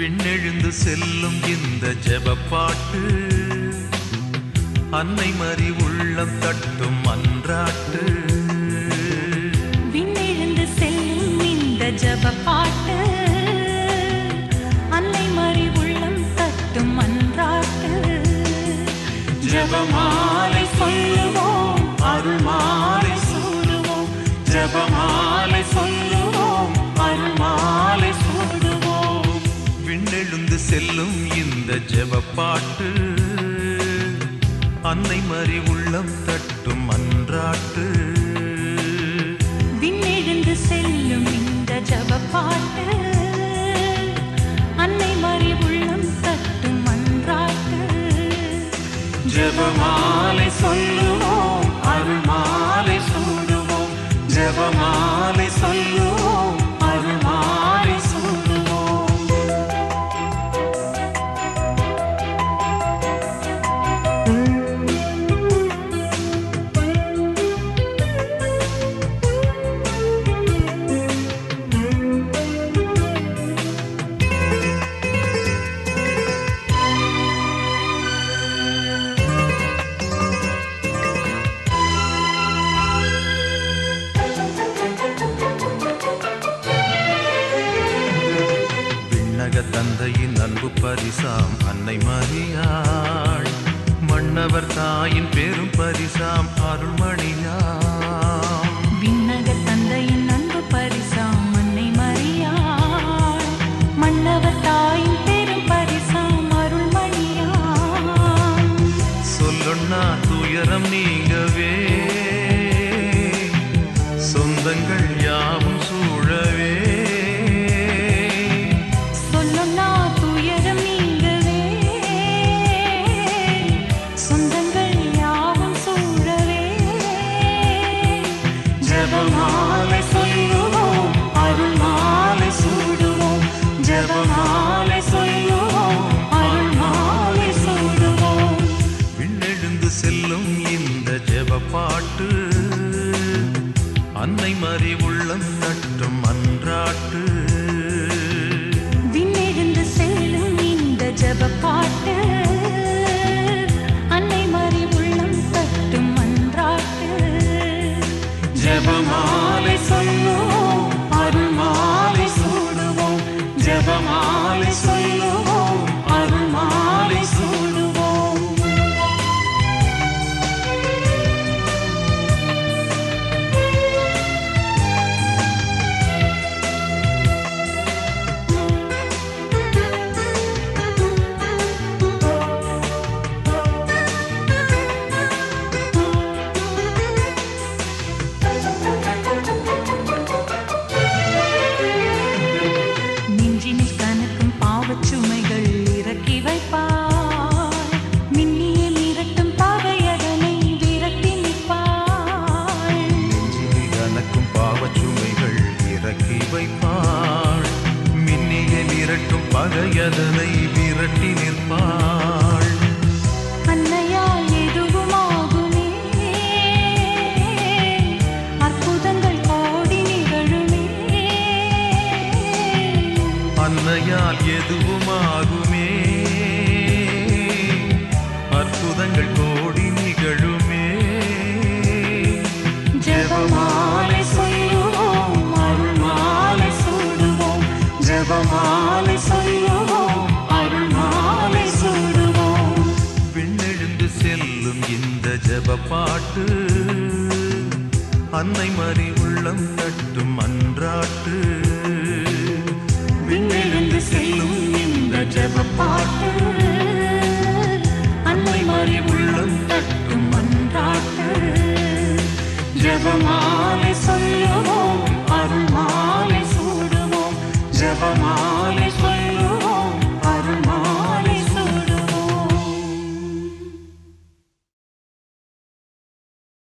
விண்ணெழுந்து செல்லும் இந்த ஜெபப்பாட்டு அன்னை மறி உள்ளம் தட்டும் அன்றாட்டு விண்ணெழுந்து செல்லும் இந்த ஜப பாட்டு அன்னை மறி உள்ளம் தட்டும் அன்றாட்டு ஜபமாலை சொல்லுவோம் அருள்மாலை சூடுவோம் ஜபமாலை சொல்லுவோம் அருள்மாலை சூடுவோம் விண்ணெழுந்து செல்லும் இந்த ஜெபப்பாட்டு அன்னை மறி உள்ளம் தட்டும் அன்றாட்டு விண்ணெழுந்து செல்லும் இந்த ஜப பாட்டு அன்னை மறி உள்ளம் தட்டும் அன்றாட்டு ஜெபமாலை சொல்லுவோம் அருள்மாலை சூடுவோம் ஜெபமாலை சொல்லுவோம் அருள்மாலை சூடுவோம் விண்ணக தந்தையின் அன்பு பரிசாம் அன்னை மரியாள் மன்னவர் தாயின் பெரும் பரிசாம் அருள்மணியாம் விண்ணக தந்தையின் அன்பு பரிசாம் அன்னை மரியாள் மன்னவர் தாயின் பெரும் பரிசாம் அருள்மணியாம் சொல்லொன்னா துயரம் நீங்கவே சொந்தங்கள் யாவும் சூழவே சொல்லுன்னா துயரம் நீங்கவே சொந்தங்கள் யாவும் சூழவே ஜபமாலை சொல்லுவோம் அருள்மாலை சூடுவோம் ஜபமாலை சொல்லுவோம் அருள்மாலை சூடுவோம் விண்ணெழுந்து செல்லும் இந்த ஜெபப்பாட்டு அன்னை மறி உள்ளம் தட்டும் அன்றாட்டு விண்ணெழுந்து செல்லும் இந்த ஜப பாட்டு அன்னை மறி உள்ளம் தட்டும் அன்றாட்டு ஜெபமாலை சொல்லுவோம் அருள்மாலை சூடுவோம் ஜபமாலை சொல்லுவோம் அருள்மாலை சூடுவோம் நெஞ்சினில் கனக்கும் பாவச் சுமைகள் இறக்கி வைப்பாய் மின்னிய மிரட்டும் பகையதனை விரட்டி நிற்பாய் நெஞ்சில் கனக்கும் பாவச்சுமைகள் இறக்கி வைப்பாள் மின்னிய நிரட்டும் பகையதனை விரட்டி நிற்பாள் அன்னையால் எதுவுமாகுமே அற்புதங்கள் கோடி நிகழுமே அன்னையால் எதுவுமாகுமே அற்புதங்கள் கோடி நிகழுமே ஜெபமாலை சொல்லுவோம் அருள்மாலை சூடுவோம் ஜெபமாலை சொல்லுவோம் அருள்மாலை சூடுவோம் விண்ணெழுந்து செல்லும் இந்த ஜெபப்பாட்டு அன்னை மறி உள்ளம் தட்டும் அன்றாட்டு விண்ணெழுந்து செல்லும் இந்த ஜெபப்பாட்டு அன்னை மறி உள்ளம் தட்டும் அன்றாட்டு ஜெபமாலை சொல்லு